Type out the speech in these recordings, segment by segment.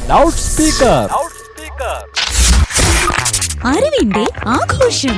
loud speaker അറിവിന്റെ ആഘോഷം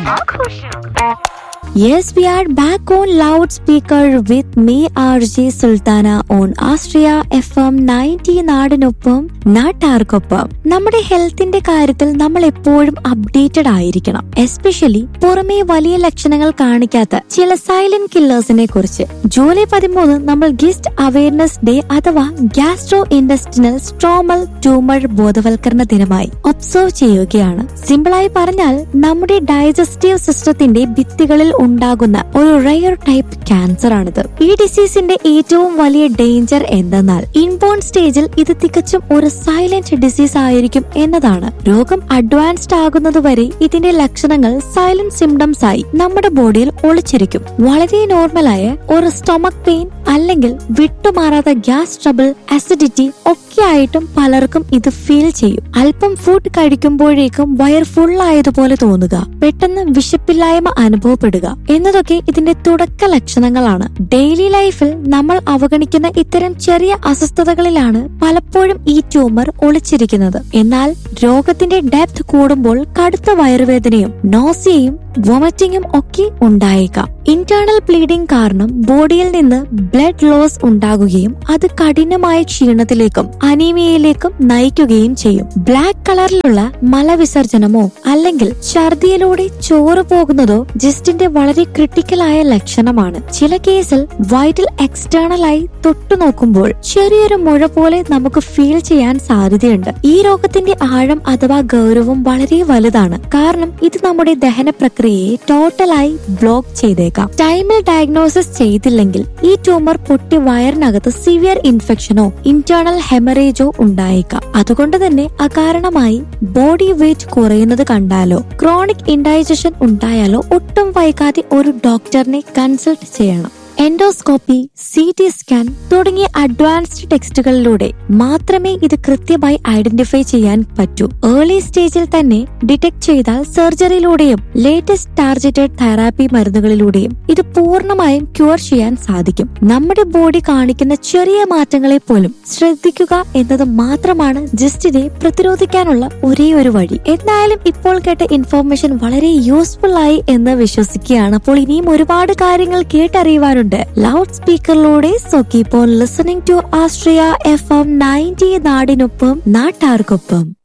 Yes, we are back on loudspeaker with me, RJ Sultana on Astria FM 90 നാടിനൊപ്പം നാട്ടാർക്കൊപ്പം നമ്മുടെ ഹെൽത്തിന്റെ കാര്യത്തിൽ നമ്മൾ എപ്പോഴും അപ്ഡേറ്റഡ് ആയിരിക്കണം എസ്പെഷ്യലി പുറമേ വലിയ ലക്ഷണങ്ങൾ കാണിക്കാത്ത ചില സൈലന്റ് കില്ലേഴ്സിനെ കുറിച്ച് ജൂലൈ പതിമൂന്ന് നമ്മൾ ഗിസ്റ്റ് അവയർനെസ് ഡേ അഥവാ ഗ്യാസ്ട്രോ ഇൻഡസ്റ്റിനൽ സ്ട്രോമൽ ട്യൂമർ ബോധവൽക്കരണ ദിനമായി ഒബ്സർവ് ചെയ്യുകയാണ് സിമ്പിളായി പറഞ്ഞാൽ നമ്മുടെ ഡൈജസ്റ്റീവ് സിസ്റ്റത്തിന്റെ ഭിത്തികളിൽ ഉണ്ടാകുന്ന ഒരു റയർ ടൈപ്പ് ക്യാൻസർ ആണിത് ഈ ഡിസീസിന്റെ ഏറ്റവും വലിയ ഡേഞ്ചർ എന്തെന്നാൽ ഇൻബോൺ സ്റ്റേജിൽ ഇത് തികച്ചും ഒരു സൈലന്റ് ഡിസീസ് ആയിരിക്കും എന്നതാണ് രോഗം അഡ്വാൻസ്ഡ് ആകുന്നതുവരെ ഇതിന്റെ ലക്ഷണങ്ങൾ സൈലന്റ് സിംറ്റംസ് ആയി നമ്മുടെ ബോഡിയിൽ ഒളിച്ചിരിക്കും വളരെ നോർമലായ ഒരു സ്റ്റൊമക് പെയിൻ അല്ലെങ്കിൽ വിട്ടുമാറാത്ത ഗ്യാസ് ട്രബിൾ അസിഡിറ്റി ഒക്കെ ആയിട്ടും പലർക്കും ഇത് ഫീൽ ചെയ്യും അല്പം ഫുഡ് കഴിക്കുമ്പോഴേക്കും വയർ ഫുൾ ആയതുപോലെ തോന്നുക പെട്ടെന്ന് വിശപ്പില്ലായ്മ അനുഭവപ്പെടുക എന്നതൊക്കെ ഇതിന്റെ തുടക്ക ലക്ഷണങ്ങളാണ് ഡെയിലി ലൈഫിൽ നമ്മൾ അവഗണിക്കുന്ന ഇത്തരം ചെറിയ അസ്വസ്ഥതകളിലാണ് പലപ്പോഴും ഈ ട്യൂമർ ഒളിച്ചിരിക്കുന്നത് എന്നാൽ രോഗത്തിന്റെ ഡെപ്ത് കൂടുമ്പോൾ കടുത്ത വയറുവേദനയും നോസിയയും വൊമറ്റിങ്ങും ഒക്കെ ഉണ്ടായേക്കാം ഇന്റേണൽ ബ്ലീഡിംഗ് കാരണം ബോഡിയിൽ നിന്ന് ബ്ലഡ് ലോസ് ഉണ്ടാകുകയും അത് കഠിനമായ ക്ഷീണത്തിലേക്കും അനീമിയയിലേക്കും നയിക്കുകയും ചെയ്യും ബ്ലാക്ക് കളറിലുള്ള മലവിസർജനമോ അല്ലെങ്കിൽ ഛർദിയിലൂടെ ചോറ് പോകുന്നതോ ജിസ്റ്റിന്റെ വളരെ ക്രിട്ടിക്കലായ ലക്ഷണമാണ് ചില കേസിൽ വൈറ്റൽ എക്സ്റ്റേണൽ ആയി തൊട്ടു നോക്കുമ്പോൾ ചെറിയൊരു മുഴ പോലെ നമുക്ക് ഫീൽ ചെയ്യാൻ സാധ്യതയുണ്ട് ഈ രോഗത്തിന്റെ ആഴം അഥവാ ഗൗരവം വളരെ വലുതാണ് കാരണം ഇത് നമ്മുടെ ദഹന പ്രക്രിയയെ ടോട്ടലായി ബ്ലോക്ക് ചെയ്തേക്കാം ടൈമിൽ ഡയഗ്നോസിസ് ചെയ്തില്ലെങ്കിൽ ഈ ട്യൂമർ പൊട്ടി വയറിനകത്ത് സിവിയർ ഇൻഫെക്ഷനോ ഇന്റേണൽ ഹെമറേജോ ഉണ്ടായേക്കാം അതുകൊണ്ട് തന്നെ അകാരണമായി ബോഡി വെയിറ്റ് കുറയുന്നത് കണ്ടാലോ ക്രോണിക് ഇൻഡൈജഷൻ ഉണ്ടായാലോ ഒട്ടും വൈകാതെ ഒരു ഡോക്ടറിനെ കൺസൾട്ട് ചെയ്യണം എൻഡോസ്കോപ്പി സി ടി സ്കാൻ തുടങ്ങിയ അഡ്വാൻസ്ഡ് ടെക്സ്റ്റുകളിലൂടെ മാത്രമേ ഇത് കൃത്യമായി ഐഡന്റിഫൈ ചെയ്യാൻ പറ്റൂ ഏർലി സ്റ്റേജിൽ തന്നെ ഡിറ്റക്ട് ചെയ്താൽ സർജറിയിലൂടെയും ലേറ്റസ്റ്റ് ടാർജറ്റഡ് തെറാപ്പി മരുന്നുകളിലൂടെയും ഇത് പൂർണ്ണമായും ക്യൂർ ചെയ്യാൻ സാധിക്കും നമ്മുടെ ബോഡി കാണിക്കുന്ന ചെറിയ മാറ്റങ്ങളെ പോലും ശ്രദ്ധിക്കുക എന്നത് മാത്രമാണ് ജസ്റ്റിനെ പ്രതിരോധിക്കാനുള്ള ഒരേ ഒരു വഴി എന്തായാലും ഇപ്പോൾ കേട്ട ഇൻഫോർമേഷൻ വളരെ യൂസ്ഫുൾ ആയി എന്ന് വിശ്വസിക്കുകയാണ് അപ്പോൾ ഇനിയും ഒരുപാട് കാര്യങ്ങൾ കേട്ടറിയുവാനുണ്ട് ലൗഡ് സ്പീക്കറിലൂടെ so keep on listening to Astria F M ninety നാടിനൊപ്പം നാട്ടാർക്കൊപ്പം